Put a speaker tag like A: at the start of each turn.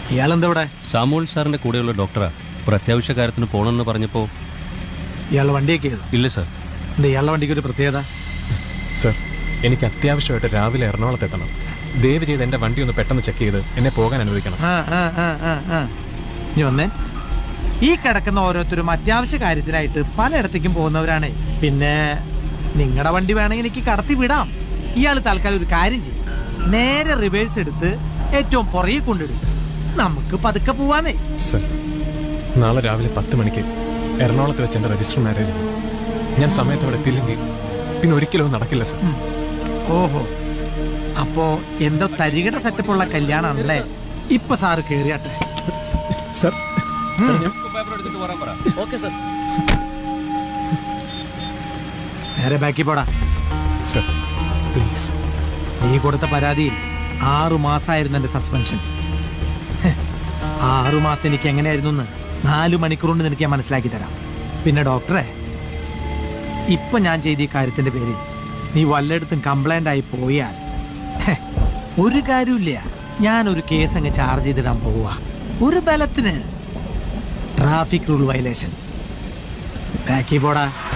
A: ഇയാളെന്താ ഇവിടെ
B: സാമുവൽ സാറിന്റെ കൂടെയുള്ള ഡോക്ടറാ ഒരു അത്യാവശ്യ കാര്യത്തിന് പോകണമെന്ന് പറഞ്ഞപ്പോൾ
A: ഇയാൾ വണ്ടിയൊക്കെ ചെയ്തോ
B: ഇല്ല സാർ
A: എന്താ ഇയാളുടെ വണ്ടിക്ക് ഒരു പ്രത്യേകത
C: സർ എനിക്ക് അത്യാവശ്യമായിട്ട് രാവിലെ എറണാകുളത്ത് എത്തണം ദയവ് ചെയ്ത് എൻ്റെ വണ്ടി ഒന്ന് പെട്ടെന്ന് ചെക്ക് ചെയ്ത് എന്നെ പോകാൻ അനുവദിക്കണം
A: ആ ആ ആ ആ ആ ഇനി വന്നേ ഈ കിടക്കുന്ന ഓരോരുത്തരും അത്യാവശ്യ കാര്യത്തിനായിട്ട് പലയിടത്തേക്കും പോകുന്നവരാണേ പിന്നെ നിങ്ങളുടെ വണ്ടി വേണമെങ്കിൽ എനിക്ക് കടത്തി വിടാം ഇയാൾ തൽക്കാലം ഒരു കാര്യം ചെയ്യും നേരെ റിവേഴ്സ് എടുത്ത് ഏറ്റവും പുറകെ കൊണ്ടിടും നമുക്ക് പതുക്കെ പോവാന്നേ
C: സർ നാളെ രാവിലെ പത്ത് മണിക്ക് എറണാകുളത്ത് വെച്ച് എൻ്റെ രജിസ്റ്റർ മാരേജ് ആണ് ഞാൻ സമയത്ത് അവിടെ എത്തിയില്ലെങ്കിൽ പിന്നെ ഒരിക്കലും അത് നടക്കില്ല സർ
A: ഉം. ഓഹോ അപ്പോ എന്തോ തരികിട സെറ്റപ്പുള്ള കല്യാണാണല്ലേ ഇപ്പൊ സാറ് കേറിയാട്ടെ
C: സർ സർ ഞാൻ
A: നേരെ ബാക്കി പോടാ
C: സർ പ്ലീസ്
A: നീ കൊടുത്ത പരാതിയിൽ ആറു മാസമായിരുന്നു എന്റെ സസ്പെൻഷൻ ഹെ, ആറു മാസം എനിക്ക് എങ്ങനെയായിരുന്നു എന്ന് നാലു മണിക്കൂർ കൊണ്ട് നിനക്ക് ഞാൻ മനസ്സിലാക്കി തരാം പിന്നെ ഡോക്ടറെ ഇപ്പൊ ഞാൻ ചെയ്ത ഈ കാര്യത്തിന്റെ പേരിൽ നീ വല്ലയിടത്തും കംപ്ലൈന്റ് ആയി പോയാൽ ഹെ, ഒരു കാര്യമില്ല ഞാൻ ഒരു കേസ് അങ്ങ് ചാർജ് ചെയ്തിടാൻ പോവുക ഒരു ബലത്തിന് ട്രാഫിക് റൂൾ വയലേഷൻ ബാക്കി പോടാ